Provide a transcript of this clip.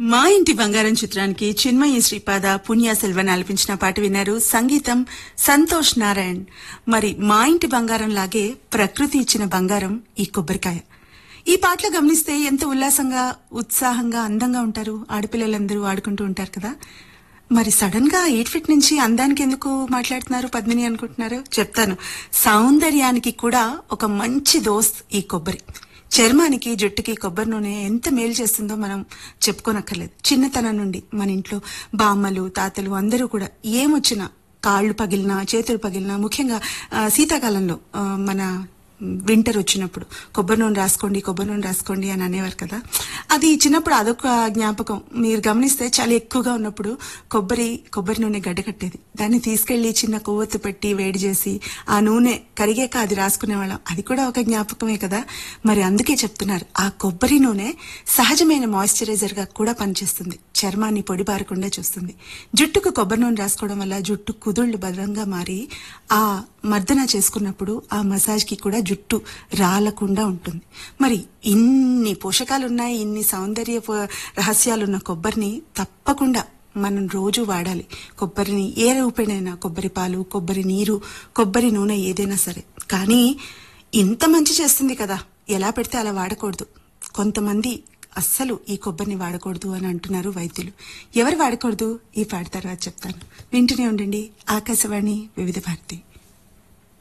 మా ఇంటి బంగారం చిత్రానికి చిన్మయి శ్రీపాద పుణ్య సెల్వన్ ఆలపించిన పాట విన్నారు సంగీతం సంతోష్ నారాయణ్ మరి మా ఇంటి బంగారం లాగే ప్రకృతి ఇచ్చిన బంగారం ఈ కొబ్బరికాయ ఈ పాటలు గమనిస్తే ఎంత ఉల్లాసంగా ఉత్సాహంగా అందంగా ఉంటారు ఆడపిల్లలందరూ ఆడుకుంటూ ఉంటారు కదా మరి సడన్ గా ఎయిట్ ఫిట్ నుంచి అందానికి ఎందుకు మాట్లాడుతున్నారు పద్మిని అనుకుంటున్నారు చెప్తాను సౌందర్యానికి కూడా ఒక మంచి దోస్త్ ఈ కొబ్బరి చర్మానికి జుట్టుకి కొబ్బరి నూనె ఎంత మేలు చేస్తుందో మనం చెప్పుకోనక్కర్లేదు చిన్నతనం నుండి మన ఇంట్లో బామ్మలు తాతలు అందరూ కూడా ఏమొచ్చినా కాళ్ళు పగిలినా చేతులు పగిలినా ముఖ్యంగా ఆ, శీతాకాలంలో ఆ, మన వింటర్ వచ్చినప్పుడు కొబ్బరి నూనె రాసుకోండి కొబ్బరి నూనె రాసుకోండి అని అనేవారు కదా అది చిన్నప్పుడు అదొక జ్ఞాపకం మీరు గమనిస్తే చాలా ఎక్కువగా ఉన్నప్పుడు కొబ్బరి కొబ్బరి నూనె గడ్డ కట్టేది దాన్ని తీసుకెళ్లి చిన్న కొవ్వొత్తు పెట్టి వేడి చేసి ఆ నూనె కరిగాక అది రాసుకునేవాళ్ళం అది కూడా ఒక జ్ఞాపకమే కదా మరి అందుకే చెప్తున్నారు ఆ కొబ్బరి నూనె సహజమైన మాయిశ్చరైజర్ గా కూడా పనిచేస్తుంది చర్మాన్ని పొడిబారకుండా చూస్తుంది జుట్టుకు కొబ్బరి నూనె రాసుకోవడం వల్ల జుట్టు కుదుళ్లు భద్రంగా మారి ఆ మర్దన చేసుకున్నప్పుడు ఆ మసాజ్ కి కూడా జుట్టు రాలకుండా ఉంటుంది మరి ఇన్ని పోషకాలు ఉన్నాయి ఇన్ని సౌందర్య ప- రహస్యాలున్న కొబ్బరిని తప్పకుండా మనం రోజు వాడాలి కొబ్బరిని ఏ రూపేణైనా కొబ్బరి పాలు కొబ్బరి నీరు కొబ్బరి నూనె ఏదైనా సరే కానీ ఇంత మంచి చేస్తుంది కదా ఎలా పెడితే అలా వాడకూడదు కొంతమంది అస్సలు ఈ కొబ్బరిని వాడకూడదు అని అంటున్నారు వైద్యులు ఎవరు వాడకూడదు ఈ పాట తర్వాత చెప్తాను వింటూనే ఉండండి ఆకాశవాణి వివిధ భారతి